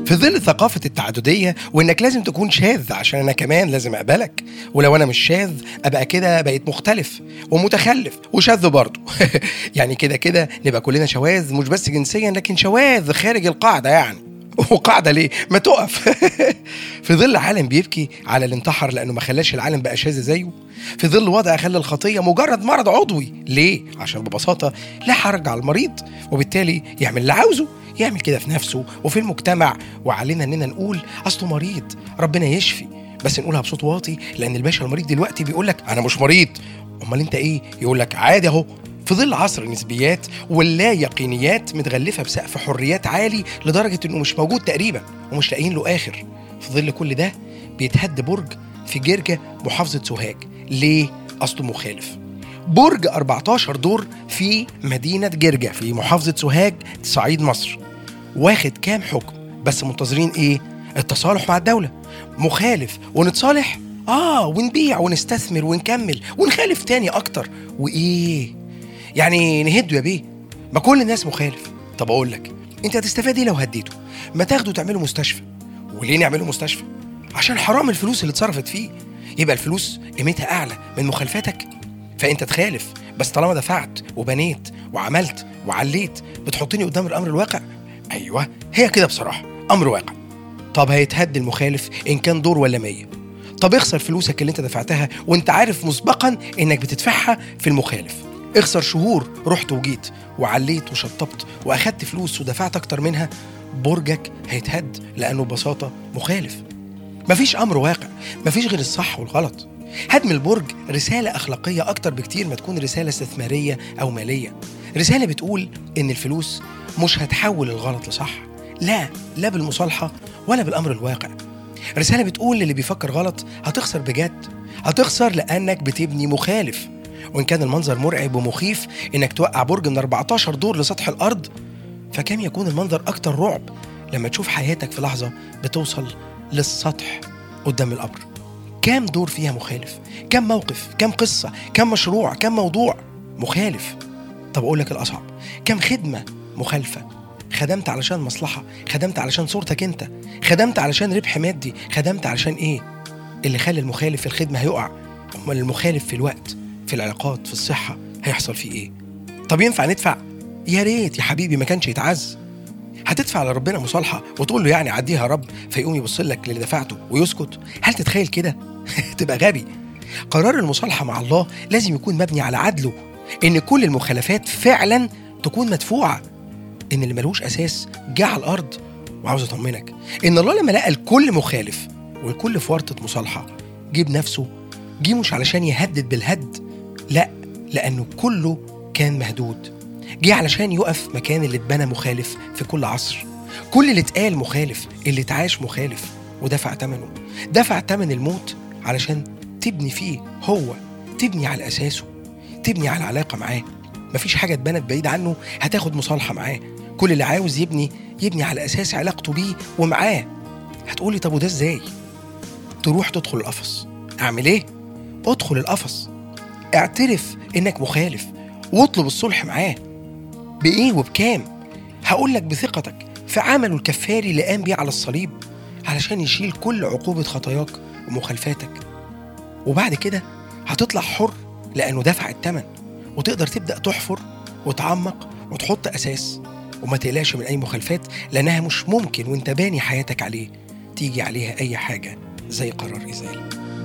في ظل ثقافة التعددية وإنك لازم تكون شاذ عشان أنا كمان لازم أقبلك ولو أنا مش شاذ أبقى كده بقيت مختلف ومتخلف وشاذ برضه يعني كده كده نبقى كلنا شواذ مش بس جنسيا لكن شواذ خارج القاعدة يعني وقاعدة ليه؟ ما تقف في ظل عالم بيبكي على اللي انتحر لأنه ما خلاش العالم بقى شاذ زيه في ظل وضع خلى الخطية مجرد مرض عضوي ليه؟ عشان ببساطة لا حرج على المريض وبالتالي يعمل اللي عاوزه يعمل كده في نفسه وفي المجتمع وعلينا اننا نقول اصله مريض ربنا يشفي بس نقولها بصوت واطي لان الباشا المريض دلوقتي بيقول لك انا مش مريض امال انت ايه يقول لك عادي اهو في ظل عصر النسبيات واللا يقينيات متغلفه بسقف حريات عالي لدرجه انه مش موجود تقريبا ومش لاقيين له اخر في ظل كل ده بيتهد برج في جرجه محافظه سوهاج ليه اصله مخالف برج 14 دور في مدينة جرجة في محافظة سوهاج صعيد مصر واخد كام حكم بس منتظرين ايه التصالح مع الدولة مخالف ونتصالح اه ونبيع ونستثمر ونكمل ونخالف تاني اكتر وايه يعني نهده يا بيه ما كل الناس مخالف طب اقول لك انت هتستفاد ايه لو هديته ما تاخده تعمله مستشفى وليه نعمله مستشفى عشان حرام الفلوس اللي اتصرفت فيه يبقى الفلوس قيمتها اعلى من مخالفتك فانت تخالف بس طالما دفعت وبنيت وعملت وعليت بتحطني قدام الامر الواقع ايوه هي كده بصراحه امر واقع طب هيتهد المخالف ان كان دور ولا مية طب اخسر فلوسك اللي انت دفعتها وانت عارف مسبقا انك بتدفعها في المخالف اخسر شهور رحت وجيت وعليت وشطبت واخدت فلوس ودفعت اكتر منها برجك هيتهد لانه ببساطه مخالف مفيش امر واقع مفيش غير الصح والغلط هدم البرج رسالة أخلاقية أكتر بكتير ما تكون رسالة استثمارية أو مالية رسالة بتقول إن الفلوس مش هتحول الغلط لصح لا لا بالمصالحة ولا بالأمر الواقع رسالة بتقول للي بيفكر غلط هتخسر بجد هتخسر لأنك بتبني مخالف وإن كان المنظر مرعب ومخيف إنك توقع برج من 14 دور لسطح الأرض فكم يكون المنظر أكتر رعب لما تشوف حياتك في لحظة بتوصل للسطح قدام القبر كام دور فيها مخالف كم موقف كم قصة كم مشروع كم موضوع مخالف طب أقول لك الأصعب كم خدمة مخالفة خدمت علشان مصلحة خدمت علشان صورتك أنت خدمت علشان ربح مادي خدمت علشان إيه اللي خلى المخالف في الخدمة هيقع أمال المخالف في الوقت في العلاقات في الصحة هيحصل فيه إيه طب ينفع ندفع يا ريت يا حبيبي ما كانش يتعز هتدفع لربنا مصالحه وتقول له يعني عديها يا رب فيقوم يبص لك للي دفعته ويسكت هل تتخيل كده تبقى غبي قرار المصالحه مع الله لازم يكون مبني على عدله ان كل المخالفات فعلا تكون مدفوعه ان اللي ملوش اساس جه على الارض وعاوز اطمنك ان الله لما لقى الكل مخالف والكل في ورطه مصالحه جيب نفسه جه مش علشان يهدد بالهد لا لانه كله كان مهدود جه علشان يقف مكان اللي اتبنى مخالف في كل عصر كل اللي اتقال مخالف اللي اتعاش مخالف ودفع ثمنه دفع ثمن الموت علشان تبني فيه هو تبني على اساسه تبني على علاقه معاه مفيش حاجه اتبنت بعيد عنه هتاخد مصالحه معاه كل اللي عاوز يبني يبني على اساس علاقته بيه ومعاه هتقولي طب وده ازاي تروح تدخل القفص اعمل ايه ادخل القفص اعترف انك مخالف واطلب الصلح معاه بايه وبكام هقول لك بثقتك في عمله الكفاري اللي قام بيه على الصليب علشان يشيل كل عقوبة خطاياك ومخالفاتك وبعد كده هتطلع حر لأنه دفع الثمن وتقدر تبدأ تحفر وتعمق وتحط أساس وما تقلقش من أي مخالفات لأنها مش ممكن وانت باني حياتك عليه تيجي عليها أي حاجة زي قرار إزالة